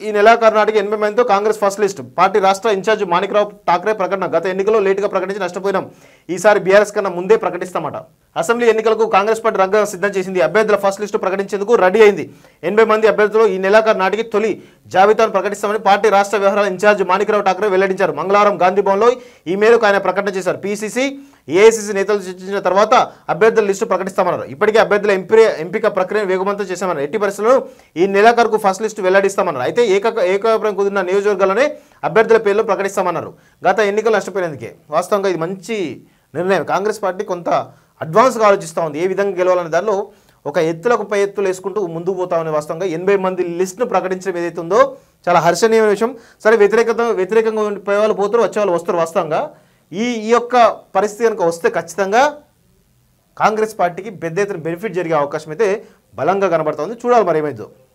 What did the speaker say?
ఈ నెలాఖరు నాటికి ఎనభై మందితో కాంగ్రెస్ ఫస్ట్ లిస్ట్ పార్టీ రాష్ట్ర ఇన్ఛార్జ్ మాణిక్రావు ఠాక్రే ప్రకటన గత ఎన్నికల్లో లేటుగా ప్రకటించి నష్టపోయినాం ఈసారి బీఆర్ఎస్ కన్నా ముందే ప్రకటిస్తామట అసెంబ్లీ ఎన్నికలకు కాంగ్రెస్ పార్టీ రంగం సిద్ధం చేసింది అభ్యర్థుల ఫస్ట్ లిస్టు ప్రకటించేందుకు రెడీ అయింది ఎనభై మంది అభ్యర్థులు ఈ నెలాఖరు నాటికి తొలి జాబితాను ప్రకటిస్తామని పార్టీ రాష్ట్ర వ్యవహారాల ఇన్ఛార్జ్ మాణిక్రావు ఠాక్రే వెల్లడించారు మంగళవారం గాంధీ భవన్లో ఈ మేరకు ఆయన ప్రకటన చేశారు పీసీసీ ఏఐసీసీ నేతలు చర్చించిన తర్వాత అభ్యర్థుల లిస్టు ప్రకటిస్తామన్నారు ఇప్పటికే అభ్యర్థుల ఎంపీ ఎంపిక ప్రక్రియను వేగవంతం చేశామన్నారు ఎట్టి పరిస్థితుల్లో ఈ నెలాఖరుకు ఫస్ట్ లిస్టు వెల్లడిస్తామన్నారు అయితే ఏక ఏకాభిప్రాయం కుదిరిన నియోజకవర్గాల్లోనే అభ్యర్థుల పేర్లు ప్రకటిస్తామన్నారు గత ఎన్నికలు నష్టపోయినందుకే వాస్తవంగా ఇది మంచి నిర్ణయం కాంగ్రెస్ పార్టీ కొంత అడ్వాన్స్గా ఆలోచిస్తూ ఉంది ఏ విధంగా గెలవాలనే దానిలో ఒక ఎత్తులకు పై ఎత్తులు వేసుకుంటూ ముందుకు పోతామని వాస్తవంగా ఎనభై మంది లిస్టును ప్రకటించడం ఏదైతే ఉందో చాలా హర్షణీయమైన విషయం సరే వ్యతిరేకత వ్యతిరేకంగా పోయే వాళ్ళు పోతారు వచ్చే వాళ్ళు వస్తారు వాస్తవంగా ఈ ఈ యొక్క పరిస్థితి కనుక వస్తే ఖచ్చితంగా కాంగ్రెస్ పార్టీకి పెద్ద ఎత్తున బెనిఫిట్ జరిగే అవకాశం అయితే బలంగా కనబడుతోంది చూడాలి మరి ఏమైందో